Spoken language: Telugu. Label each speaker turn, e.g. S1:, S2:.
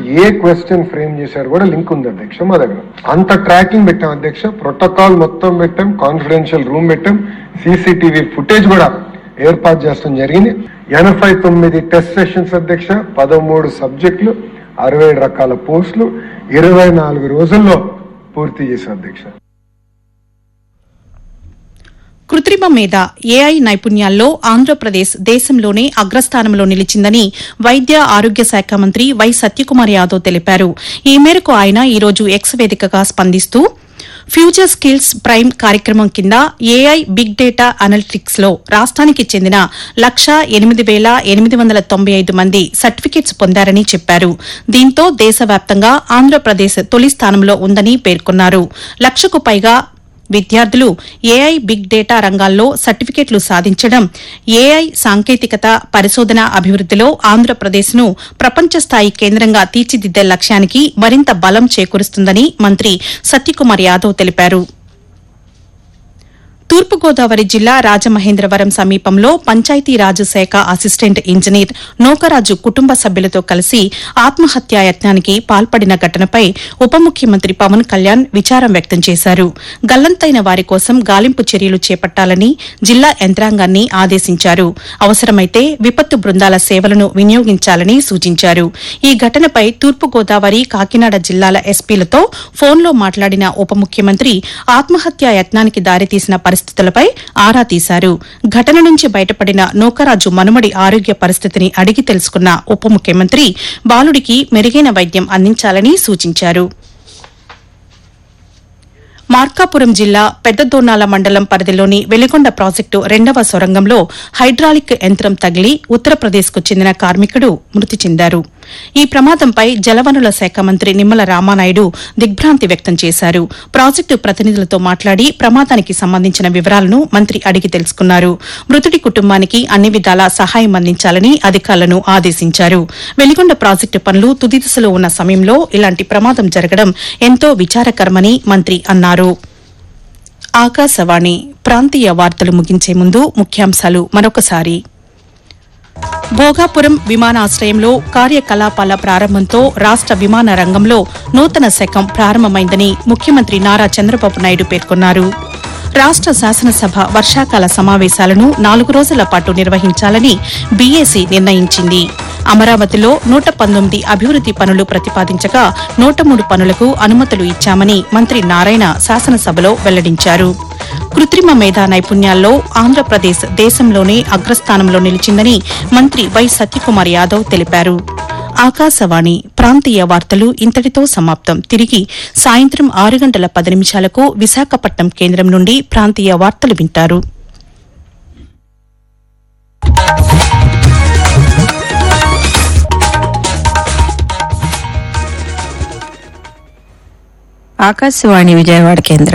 S1: ఏ క్వశ్చన్ ఫ్రేమ్ చేశారు కూడా లింక్ ఉంది అధ్యక్ష మా దగ్గర అంత ట్రాకింగ్ పెట్టాం అధ్యక్ష ప్రోటోకాల్ మొత్తం పెట్టాం కాన్ఫిడెన్షియల్ రూమ్ పెట్టాం సీసీటీవీ ఫుటేజ్ కూడా ఏర్పాటు చేస్తాం జరిగింది ఎనభై తొమ్మిది టెస్ట్ సెషన్స్ అధ్యక్ష పదమూడు సబ్జెక్టులు అరవై ఏడు రకాల పోస్టులు ఇరవై నాలుగు రోజుల్లో పూర్తి చేశాం అధ్యక్ష
S2: కృత్రిమ మీద ఏఐ నైపుణ్యాల్లో ఆంధ్రప్రదేశ్ దేశంలోనే అగ్రస్థానంలో నిలిచిందని వైద్య ఆరోగ్య శాఖ మంత్రి వై సత్యకుమార్ యాదవ్ తెలిపారు ఈ మేరకు ఆయన ఈరోజు ఎక్స్ వేదికగా స్పందిస్తూ ఫ్యూచర్ స్కిల్స్ ప్రైమ్ కార్యక్రమం కింద ఏఐ బిగ్ డేటా అనలిటిక్స్ లో రాష్ట్రానికి చెందిన లక్ష ఎనిమిది వేల ఎనిమిది వందల తొంభై ఐదు మంది సర్టిఫికెట్స్ పొందారని చెప్పారు దీంతో దేశవ్యాప్తంగా ఆంధ్రప్రదేశ్ తొలి స్థానంలో ఉందని పేర్కొన్నారు లక్షకు పైగా విద్యార్థులు ఏఐ బిగ్ డేటా రంగాల్లో సర్టిఫికెట్లు సాధించడం ఏఐ సాంకేతికత పరిశోధన అభివృద్దిలో ఆంధ్రప్రదేశ్ను ప్రపంచ స్థాయి కేంద్రంగా తీర్చిదిద్దే లక్ష్యానికి మరింత బలం చేకూరుస్తుందని మంత్రి సత్యకుమార్ యాదవ్ తెలిపారు తూర్పుగోదావరి జిల్లా రాజమహేంద్రవరం సమీపంలో పంచాయతీరాజ్ శాఖ అసిస్టెంట్ ఇంజనీర్ నోకరాజు కుటుంబ సభ్యులతో కలిసి ఆత్మహత్యాయత్నానికి పాల్పడిన ఘటనపై ఉప ముఖ్యమంత్రి పవన్ కళ్యాణ్ విచారం వ్యక్తం చేశారు గల్లంతైన వారి కోసం గాలింపు చర్యలు చేపట్టాలని జిల్లా యంత్రాంగాన్ని ఆదేశించారు అవసరమైతే విపత్తు బృందాల సేవలను వినియోగించాలని సూచించారు ఈ ఘటనపై తూర్పుగోదావరి కాకినాడ జిల్లాల ఎస్పీలతో ఫోన్లో మాట్లాడిన ఉప ముఖ్యమంత్రి ఆత్మహత్యా యత్నానికి దారితీసిన పరిస్థితులపై ఆరా తీశారు ఘటన నుంచి బయటపడిన నూకరాజు మనుమడి ఆరోగ్య పరిస్థితిని అడిగి తెలుసుకున్న ఉప ముఖ్యమంత్రి బాలుడికి మెరుగైన వైద్యం అందించాలని సూచించారు మార్కాపురం జిల్లా పెద్దదోనాల మండలం పరిధిలోని వెలిగొండ ప్రాజెక్టు రెండవ సొరంగంలో హైడ్రాలిక్ యంత్రం తగిలి ఉత్తరప్రదేశ్కు చెందిన కార్మికుడు మృతి చెందారు ఈ ప్రమాదంపై జలవనుల శాఖ మంత్రి నిమ్మల రామానాయుడు దిగ్భ్రాంతి వ్యక్తం చేశారు ప్రాజెక్టు ప్రతినిధులతో మాట్లాడి ప్రమాదానికి సంబంధించిన వివరాలను మంత్రి అడిగి తెలుసుకున్నారు మృతుడి కుటుంబానికి అన్ని విధాలా సహాయం అందించాలని అధికారులను ఆదేశించారు వెలిగొండ ప్రాజెక్టు పనులు తుది దశలో ఉన్న సమయంలో ఇలాంటి ప్రమాదం జరగడం ఎంతో విచారకరమని మంత్రి అన్నారు ఆకాశవాణి ప్రాంతీయ వార్తలు ముగించే ముందు ముఖ్యాంశాలు మరొకసారి భోగాపురం విమానాశ్రయంలో కార్యకలాపాల ప్రారంభంతో రాష్ట విమాన రంగంలో నూతన శకం ప్రారంభమైందని ముఖ్యమంత్రి నారా చంద్రబాబు నాయుడు పేర్కొన్నారు రాష్ట శాసనసభ వర్షాకాల సమావేశాలను నాలుగు రోజుల పాటు నిర్వహించాలని బీఏసీ నిర్ణయించింది అమరావతిలో నూట పంతొమ్మిది అభివృద్ది పనులు ప్రతిపాదించగా నూట మూడు పనులకు అనుమతులు ఇచ్చామని మంత్రి నారాయణ శాసనసభలో వెల్లడించారు కృత్రిమ మేధా నైపుణ్యాల్లో ఆంధ్రప్రదేశ్ దేశంలోనే అగ్రస్థానంలో నిలిచిందని మంత్రి వై సత్యకుమార్ యాదవ్ తెలిపారు ఆకాశవాణి ప్రాంతీయ వార్తలు ఇంతటితో సమాప్తం తిరిగి సాయంత్రం ఆరు గంటల పది నిమిషాలకు విశాఖపట్నం కేంద్రం నుండి ప్రాంతీయ వార్తలు వింటారు
S3: ఆకాశవాణి విజయవాడ కేంద్రం